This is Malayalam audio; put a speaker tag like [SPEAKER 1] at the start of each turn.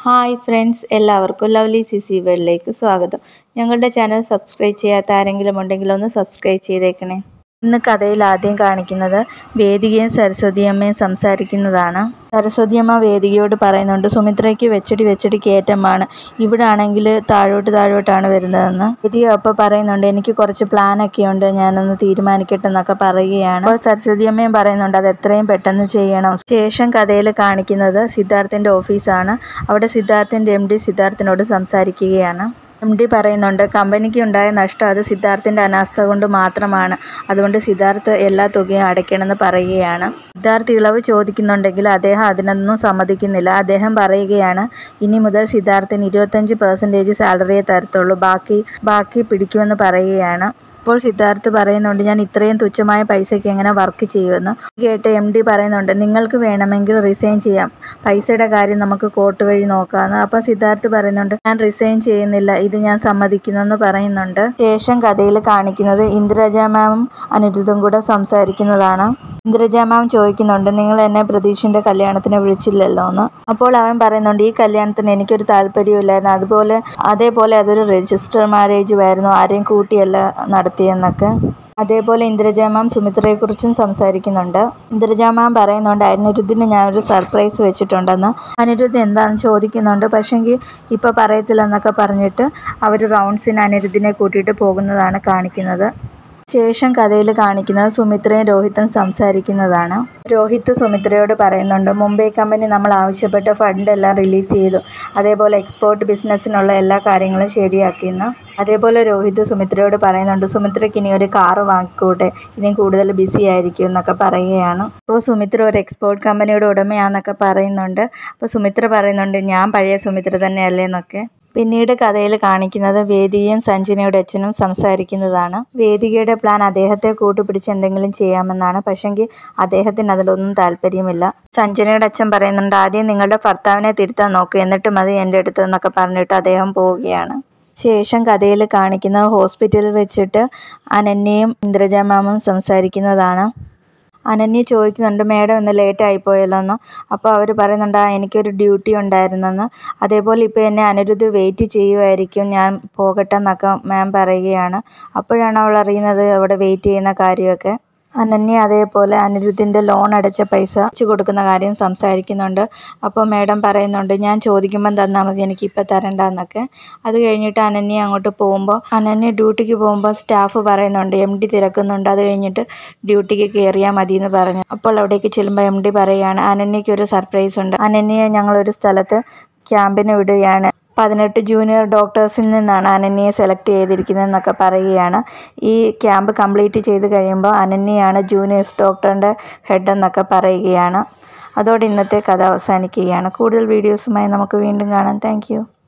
[SPEAKER 1] ഹായ് ഫ്രണ്ട്സ് എല്ലാവർക്കും ലവ്ലി സി സി വേൾഡിലേക്ക് സ്വാഗതം ഞങ്ങളുടെ ചാനൽ സബ്സ്ക്രൈബ് ചെയ്യാത്ത ആരെങ്കിലും ഉണ്ടെങ്കിൽ ഒന്ന് സബ്സ്ക്രൈബ് ചെയ്തേക്കണേ ഇന്ന് കഥയിൽ ആദ്യം കാണിക്കുന്നത് വേദികയും സരസ്വതിയമ്മയും സംസാരിക്കുന്നതാണ് സരസ്വതിയമ്മ വേദികയോട് പറയുന്നുണ്ട് സുമിത്രയ്ക്ക് വെച്ചടി വെച്ചടി കയറ്റമാണ് ഇവിടെ ആണെങ്കിൽ താഴോട്ട് താഴോട്ടാണ് വരുന്നതെന്ന് വേദിക അപ്പോൾ പറയുന്നുണ്ട് എനിക്ക് കുറച്ച് പ്ലാനൊക്കെ ഉണ്ട് ഞാനൊന്ന് തീരുമാനിക്കട്ടെ എന്നൊക്കെ പറയുകയാണ് അപ്പോൾ സരസ്വതിയമ്മയും പറയുന്നുണ്ട് അത് എത്രയും പെട്ടെന്ന് ചെയ്യണം ശേഷം കഥയിൽ കാണിക്കുന്നത് സിദ്ധാർത്ഥിൻ്റെ ഓഫീസാണ് അവിടെ സിദ്ധാർത്ഥിൻ്റെ എം ഡി സിദ്ധാർത്ഥിനോട് സംസാരിക്കുകയാണ് എം ഡി പറയുന്നുണ്ട് കമ്പനിക്ക് ഉണ്ടായ നഷ്ടം അത് സിദ്ധാർത്ഥിൻ്റെ അനാസ്ഥ കൊണ്ട് മാത്രമാണ് അതുകൊണ്ട് സിദ്ധാർത്ഥ് എല്ലാ തുകയും അടയ്ക്കണമെന്ന് പറയുകയാണ് സിദ്ധാർത്ഥ് ഇളവ് ചോദിക്കുന്നുണ്ടെങ്കിൽ അദ്ദേഹം അതിനൊന്നും സമ്മതിക്കുന്നില്ല അദ്ദേഹം പറയുകയാണ് ഇനി മുതൽ സിദ്ധാർത്ഥിന് ഇരുപത്തഞ്ച് പെർസെൻറ്റേജ് സാലറിയെ തരത്തുള്ളൂ ബാക്കി ബാക്കി പിടിക്കുമെന്ന് പറയുകയാണ് അപ്പോൾ സിദ്ധാർത്ഥ് പറയുന്നുണ്ട് ഞാൻ ഇത്രയും തുച്ഛമായ പൈസയ്ക്ക് എങ്ങനെ വർക്ക് ചെയ്യുമെന്ന് കേട്ട് എം ഡി പറയുന്നുണ്ട് നിങ്ങൾക്ക് വേണമെങ്കിൽ റിസൈൻ ചെയ്യാം പൈസയുടെ കാര്യം നമുക്ക് കോർട്ട് വഴി നോക്കാമെന്ന് അപ്പം സിദ്ധാർത്ഥ് പറയുന്നുണ്ട് ഞാൻ റിസൈൻ ചെയ്യുന്നില്ല ഇത് ഞാൻ സമ്മതിക്കുന്നെന്ന് പറയുന്നുണ്ട് ശേഷം കഥയിൽ കാണിക്കുന്നത് ഇന്ദിരജ മാമും അനിരുദ്ധും കൂടെ സംസാരിക്കുന്നതാണ് ഇന്ദിരജ മാം ചോദിക്കുന്നുണ്ട് നിങ്ങൾ എന്നെ പ്രതീക്ഷിൻ്റെ കല്യാണത്തിന് വിളിച്ചില്ലല്ലോ എന്ന് അപ്പോൾ അവൻ പറയുന്നുണ്ട് ഈ കല്യാണത്തിന് എനിക്കൊരു താല്പര്യമില്ലായിരുന്നു അതുപോലെ അതേപോലെ അതൊരു രജിസ്റ്റർ മാരേജും ആയിരുന്നു ആരെയും കൂട്ടിയല്ല നടത്തിയെന്നൊക്കെ അതേപോലെ ഇന്ദ്രജ മാം സുമിത്രയെക്കുറിച്ചും സംസാരിക്കുന്നുണ്ട് ഇന്ദ്രജ മാം പറയുന്നുണ്ട് അനിരുദ്ധിന് ഞാനൊരു സർപ്രൈസ് വെച്ചിട്ടുണ്ടെന്ന് അനിരുദ്ധ് എന്താണെന്ന് ചോദിക്കുന്നുണ്ട് പക്ഷെങ്കിൽ ഇപ്പോൾ പറയത്തില്ലെന്നൊക്കെ പറഞ്ഞിട്ട് അവർ റൗണ്ട്സിന് അനിരുദ്ധിനെ കൂട്ടിയിട്ട് പോകുന്നതാണ് കാണിക്കുന്നത് ശേഷം കഥയിൽ കാണിക്കുന്നത് സുമിത്രയും രോഹിത്തും സംസാരിക്കുന്നതാണ് രോഹിത്ത് സുമിത്രയോട് പറയുന്നുണ്ട് മുംബൈ കമ്പനി നമ്മൾ ആവശ്യപ്പെട്ട ഫണ്ട് എല്ലാം റിലീസ് ചെയ്തു അതേപോലെ എക്സ്പോർട്ട് ബിസിനസ്സിനുള്ള എല്ലാ കാര്യങ്ങളും ശരിയാക്കിയെന്ന് അതേപോലെ രോഹിത്ത് സുമിത്രയോട് പറയുന്നുണ്ട് സുമിത്രയ്ക്ക് ഇനി ഒരു കാറ് വാങ്ങിക്കൂട്ടെ ഇനി കൂടുതൽ ബിസി ആയിരിക്കും എന്നൊക്കെ പറയുകയാണ് അപ്പോൾ സുമിത്ര ഒരു എക്സ്പോർട്ട് കമ്പനിയുടെ ഉടമയാണെന്നൊക്കെ പറയുന്നുണ്ട് അപ്പോൾ സുമിത്ര പറയുന്നുണ്ട് ഞാൻ പഴയ സുമിത്ര തന്നെയല്ലേ എന്നൊക്കെ പിന്നീട് കഥയിൽ കാണിക്കുന്നത് വേദികയും സഞ്ജനയുടെ അച്ഛനും സംസാരിക്കുന്നതാണ് വേദികയുടെ പ്ലാൻ അദ്ദേഹത്തെ കൂട്ടുപിടിച്ച് എന്തെങ്കിലും ചെയ്യാമെന്നാണ് പക്ഷെങ്കിൽ അദ്ദേഹത്തിന് അതിലൊന്നും താല്പര്യമില്ല സഞ്ജനയുടെ അച്ഛൻ പറയുന്നുണ്ട് ആദ്യം നിങ്ങളുടെ ഭർത്താവിനെ തിരുത്താൻ നോക്കൂ എന്നിട്ട് മതി എൻ്റെ അടുത്ത് എന്നൊക്കെ പറഞ്ഞിട്ട് അദ്ദേഹം പോവുകയാണ് ശേഷം കഥയിൽ കാണിക്കുന്നത് ഹോസ്പിറ്റലിൽ വെച്ചിട്ട് അനന്യയും ഇന്ദ്രജ മാമും സംസാരിക്കുന്നതാണ് അനന്യ ചോദിക്കുന്നുണ്ട് മേഡം ഇന്ന് ലേറ്റ് ആയിപ്പോയല്ലോ എന്ന് അപ്പോൾ അവർ പറയുന്നുണ്ട് ആ എനിക്കൊരു ഡ്യൂട്ടി ഉണ്ടായിരുന്നെന്ന് അതേപോലെ ഇപ്പോൾ എന്നെ അനിരുദ്ധ് വെയിറ്റ് ചെയ്യുമായിരിക്കും ഞാൻ പോകട്ടെ എന്നൊക്കെ മാം പറയുകയാണ് അപ്പോഴാണ് അവൾ അറിയുന്നത് അവിടെ വെയിറ്റ് ചെയ്യുന്ന കാര്യമൊക്കെ അനന്യ അതേപോലെ അനിരുദ്ധിൻ്റെ ലോൺ അടച്ച പൈസ വെച്ച് കൊടുക്കുന്ന കാര്യം സംസാരിക്കുന്നുണ്ട് അപ്പോൾ മേഡം പറയുന്നുണ്ട് ഞാൻ ചോദിക്കുമ്പം തന്നാൽ മതി എനിക്ക് ഇപ്പം തരണ്ട എന്നൊക്കെ അത് കഴിഞ്ഞിട്ട് അനന്യ അങ്ങോട്ട് പോകുമ്പോൾ അനന്യ ഡ്യൂട്ടിക്ക് പോകുമ്പോൾ സ്റ്റാഫ് പറയുന്നുണ്ട് എം ഡി തിരക്കുന്നുണ്ട് അത് കഴിഞ്ഞിട്ട് ഡ്യൂട്ടിക്ക് കയറിയാൽ മതി എന്ന് പറഞ്ഞു അപ്പോൾ അവിടേക്ക് ചെല്ലുമ്പോൾ എം ഡി പറയുകയാണ് അനന്യയ്ക്ക് ഒരു സർപ്രൈസ് ഉണ്ട് അനന്യയെ ഞങ്ങളൊരു സ്ഥലത്ത് ക്യാമ്പിന് വിടുകയാണ് പതിനെട്ട് ജൂനിയർ ഡോക്ടേഴ്സിൽ നിന്നാണ് അനന്യയെ സെലക്ട് ചെയ്തിരിക്കുന്നതെന്നൊക്കെ പറയുകയാണ് ഈ ക്യാമ്പ് കംപ്ലീറ്റ് ചെയ്ത് കഴിയുമ്പോൾ അനന്യയാണ് ജൂനിയേഴ്സ് ഡോക്ടറിൻ്റെ ഹെഡ് എന്നൊക്കെ പറയുകയാണ് അതോടെ ഇന്നത്തെ കഥ അവസാനിക്കുകയാണ് കൂടുതൽ വീഡിയോസുമായി നമുക്ക് വീണ്ടും കാണാം താങ്ക്